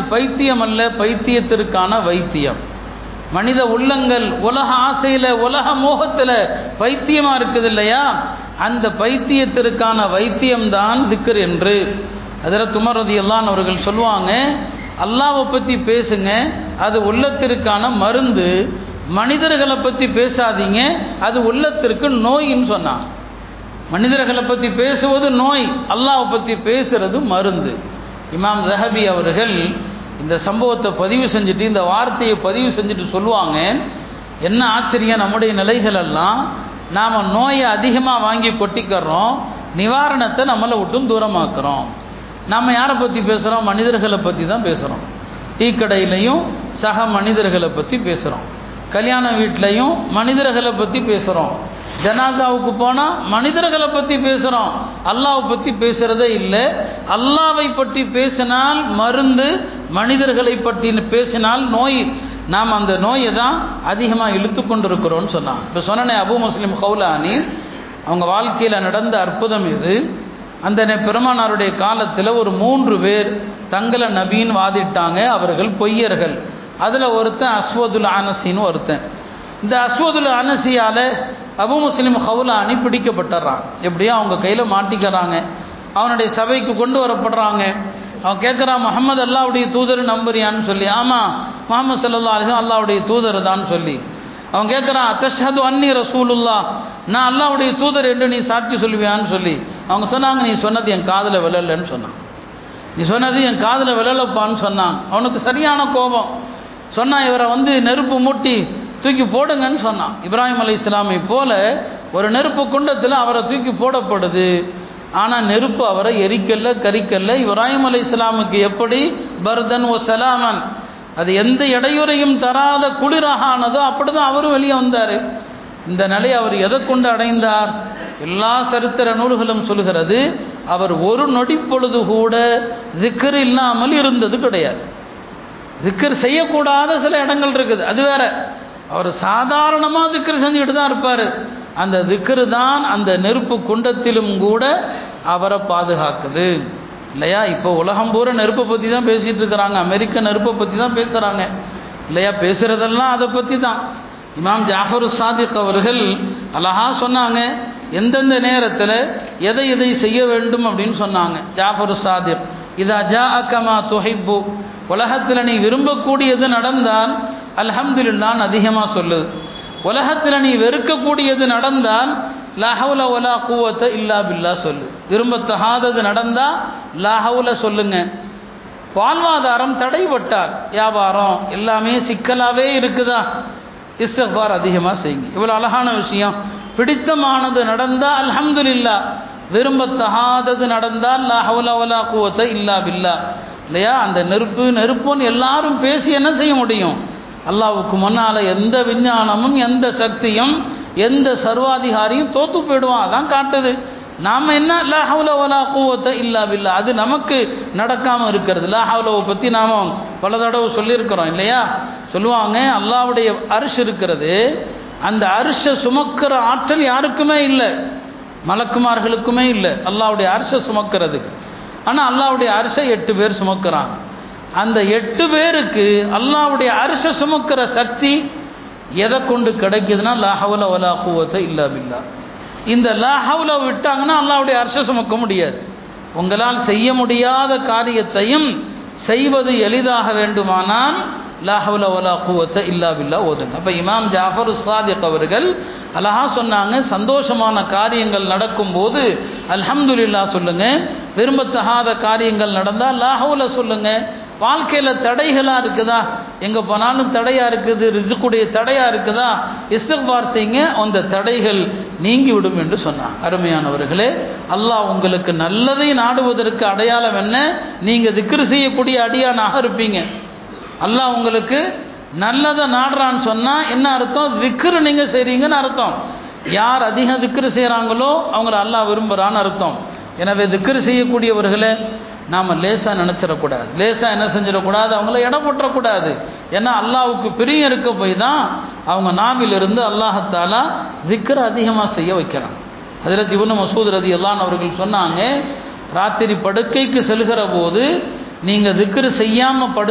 பைத்தியம் அல்ல பைத்தியத்திற்கான வைத்தியம் மனித உள்ளங்கள் உலக ஆசையில் உலக மோகத்தில் பைத்தியமாக இருக்குது இல்லையா அந்த பைத்தியத்திற்கான வைத்தியம்தான் திக்கர் என்று அதில் துமரதி எல்லாம் அவர்கள் சொல்லுவாங்க அல்லாவை பற்றி பேசுங்க அது உள்ளத்திற்கான மருந்து மனிதர்களை பற்றி பேசாதீங்க அது உள்ளத்திற்கு நோயின்னு சொன்னான் மனிதர்களை பற்றி பேசுவது நோய் அல்லாவை பற்றி பேசுறது மருந்து இமாம் ஜஹபி அவர்கள் இந்த சம்பவத்தை பதிவு செஞ்சுட்டு இந்த வார்த்தையை பதிவு செஞ்சுட்டு சொல்லுவாங்க என்ன ஆச்சரியம் நம்முடைய நிலைகள் எல்லாம் நாம் நோயை அதிகமாக வாங்கி கொட்டிக்கிறோம் நிவாரணத்தை நம்மளை விட்டும் தூரமாக்குறோம் நம்ம யாரை பற்றி பேசுகிறோம் மனிதர்களை பற்றி தான் பேசுகிறோம் டீ கடையிலையும் சக மனிதர்களை பற்றி பேசுகிறோம் கல்யாண வீட்லையும் மனிதர்களை பற்றி பேசுகிறோம் ஜனாதாவுக்கு போனால் மனிதர்களை பற்றி பேசுகிறோம் அல்லாவை பற்றி பேசுகிறதே இல்லை அல்லாவை பற்றி பேசினால் மருந்து மனிதர்களை பற்றி பேசினால் நோய் நாம் அந்த நோயை தான் அதிகமாக இழுத்து கொண்டு இருக்கிறோம்னு சொன்னான் இப்போ சொன்னனே அபு முஸ்லிம் ஹவுலானி அவங்க வாழ்க்கையில் நடந்த அற்புதம் இது அந்த நெ- பெருமானாருடைய காலத்தில் ஒரு மூன்று பேர் தங்களை நபின்னு வாதிட்டாங்க அவர்கள் பொய்யர்கள் அதில் ஒருத்தன் அஸ்வதுல் அனசின்னு ஒருத்தன் இந்த அஸ்வதுல் அனசியால் அபு முஸ்லிம் ஹவுலானி பிடிக்கப்பட்டுறான் எப்படியோ அவங்க கையில் மாட்டிக்கிறாங்க அவனுடைய சபைக்கு கொண்டு வரப்படுறாங்க அவன் கேட்குறான் முகமது அல்லாவுடைய தூதர் நம்புறியான்னு சொல்லி ஆமாம் முகமது சல்லா அலிஸ்லாம் அல்லாவுடைய தூதர் தான் சொல்லி அவன் கேட்குறான் அத்தஷது அன்னி ரசூலுல்லா நான் அல்லாவுடைய தூதர் என்று நீ சாட்சி சொல்லுவியான்னு சொல்லி அவங்க சொன்னாங்க நீ சொன்னது என் காதில் விழலன்னு சொன்னான் நீ சொன்னது என் காதில் விழலப்பான்னு சொன்னான் அவனுக்கு சரியான கோபம் சொன்னான் இவரை வந்து நெருப்பு மூட்டி தூக்கி போடுங்கன்னு சொன்னான் இப்ராஹிம் அலை இஸ்லாமை போல ஒரு நெருப்பு குண்டத்தில் அவரை தூக்கி போடப்படுது ஆனால் நெருப்பு அவரை எரிக்கல்ல கரிக்கல்ல இப்ராஹிம் அலை இஸ்லாமுக்கு எப்படி பர்தன் ஓ சலாமன் அது எந்த இடையூறையும் தராத குளிராக ஆனதோ அப்படிதான் அவரும் வெளியே வந்தார் இந்த நிலையை அவர் எதை கொண்டு அடைந்தார் எல்லா சரித்திர நூல்களும் சொல்கிறது அவர் ஒரு நொடி பொழுது கூட திக்கர் இல்லாமல் இருந்தது கிடையாது திக்கர் செய்யக்கூடாத சில இடங்கள் இருக்குது அது வேற அவர் சாதாரணமாக திக்கர் செஞ்சுக்கிட்டு தான் இருப்பார் அந்த திக்கரு தான் அந்த நெருப்பு குண்டத்திலும் கூட அவரை பாதுகாக்குது இல்லையா இப்போ உலகம் பூரா நெருப்பை பற்றி தான் பேசிகிட்டு இருக்கிறாங்க அமெரிக்க நெருப்பை பற்றி தான் பேசுகிறாங்க இல்லையா பேசுகிறதெல்லாம் அதை பற்றி தான் இமாம் ஜாஃபர் சாதிக் அவர்கள் அழகா சொன்னாங்க எந்தெந்த நேரத்தில் எதை எதை செய்ய வேண்டும் அப்படின்னு சொன்னாங்க ஜாஃபர் சாதிக் இதா ஜா அக்கமா துஹைப்பு உலகத்தில் நீ விரும்பக்கூடியது நடந்தால் அல்ஹம்துலில்லான்னு அதிகமாக சொல்லுது உலகத்தில் நீ வெறுக்கக்கூடியது நடந்தால் லஹவுல ஒலா கூவத்தை இல்லா பில்லா சொல்லு விரும்பத்தகாதது நடந்தால் லஹவுல சொல்லுங்க வாழ்வாதாரம் தடைபட்டார் வியாபாரம் எல்லாமே சிக்கலாகவே இருக்குதா இஸ்திஃபார் அதிகமாக செய்யுங்க இவ்வளோ அழகான விஷயம் பிடித்தமானது நடந்தால் அல்ஹம்துலில்லா விரும்பத்தகாதது நடந்தால் லா ஹவுல வலா குவத்தை இல்லா பில்லா இல்லையா அந்த நெருப்பு நெருப்புன்னு எல்லாரும் பேசி என்ன செய்ய முடியும் அல்லாவுக்கு முன்னால் எந்த விஞ்ஞானமும் எந்த சக்தியும் எந்த சர்வாதிகாரியும் தோத்து போயிடுவான் அதான் காட்டுது நாம் என்ன லா ஹவுல வலா குவத்தை இல்லா பில்லா அது நமக்கு நடக்காமல் இருக்கிறது லா ஹவுலவை பற்றி நாம் பல தடவை சொல்லியிருக்கிறோம் இல்லையா சொல்லுவாங்க அல்லாவுடைய அரிசி இருக்கிறது அந்த அரிசை சுமக்கிற ஆற்றல் யாருக்குமே இல்லை மலக்குமார்களுக்குமே இல்லை அல்லாவுடைய அரிசை சுமக்கிறதுக்கு ஆனால் அல்லாவுடைய அரிசை எட்டு பேர் சுமக்கிறாங்க அந்த எட்டு பேருக்கு அல்லாவுடைய அரிசை சுமக்கிற சக்தி எதை கொண்டு கிடைக்குதுன்னா லாஹவுல வலா குவத்தை இல்லா பில்லா இந்த லாஹவுல விட்டாங்கன்னா அல்லாவுடைய அரிசை சுமக்க முடியாது உங்களால் செய்ய முடியாத காரியத்தையும் செய்வது எளிதாக வேண்டுமானால் லாஹவுல வலா குவத்தை இல்லா பில்லா ஓதுங்க அப்போ இமாம் ஜாஃபர் சாதிக் அவர்கள் அழகா சொன்னாங்க சந்தோஷமான காரியங்கள் நடக்கும்போது அல்ஹம்துலில்லா சொல்லுங்க விரும்பத்தகாத காரியங்கள் நடந்தால் லாஹவுல சொல்லுங்க வாழ்க்கையில் தடைகளாக இருக்குதா எங்கே போனாலும் தடையாக இருக்குது ரிசுக்குடைய தடையாக இருக்குதா இஸ்திக்பார் செய்யுங்க அந்த தடைகள் நீங்கி விடும் என்று சொன்னார் அருமையானவர்களே அல்லாஹ் உங்களுக்கு நல்லதை நாடுவதற்கு அடையாளம் என்ன நீங்கள் திக்ரு செய்யக்கூடிய அடியானாக இருப்பீங்க அல்லாஹ் உங்களுக்கு நல்லதை நாடுறான்னு சொன்னால் என்ன அர்த்தம் திக்ரு நீங்கள் செய்கிறீங்கன்னு அர்த்தம் யார் அதிகம் திக்ரு செய்கிறாங்களோ அவங்கள அல்லாஹ் விரும்புகிறான்னு அர்த்தம் எனவே திக்ரு செய்யக்கூடியவர்களே நாம் லேசாக நினச்சிடக்கூடாது லேசாக என்ன செஞ்சிடக்கூடாது அவங்கள இடம் போட்டுறக்கூடாது ஏன்னா அல்லாவுக்கு பிரியம் இருக்க போய் தான் அவங்க நாவிலிருந்து அல்லாஹத்தாலா திக்ரை அதிகமாக செய்ய வைக்கிறான் அதில் இவனு மசூத் ரதி அல்லான் அவர்கள் சொன்னாங்க ராத்திரி படுக்கைக்கு செல்கிற போது நீங்கள் திக்ரு செய்யாமல் படு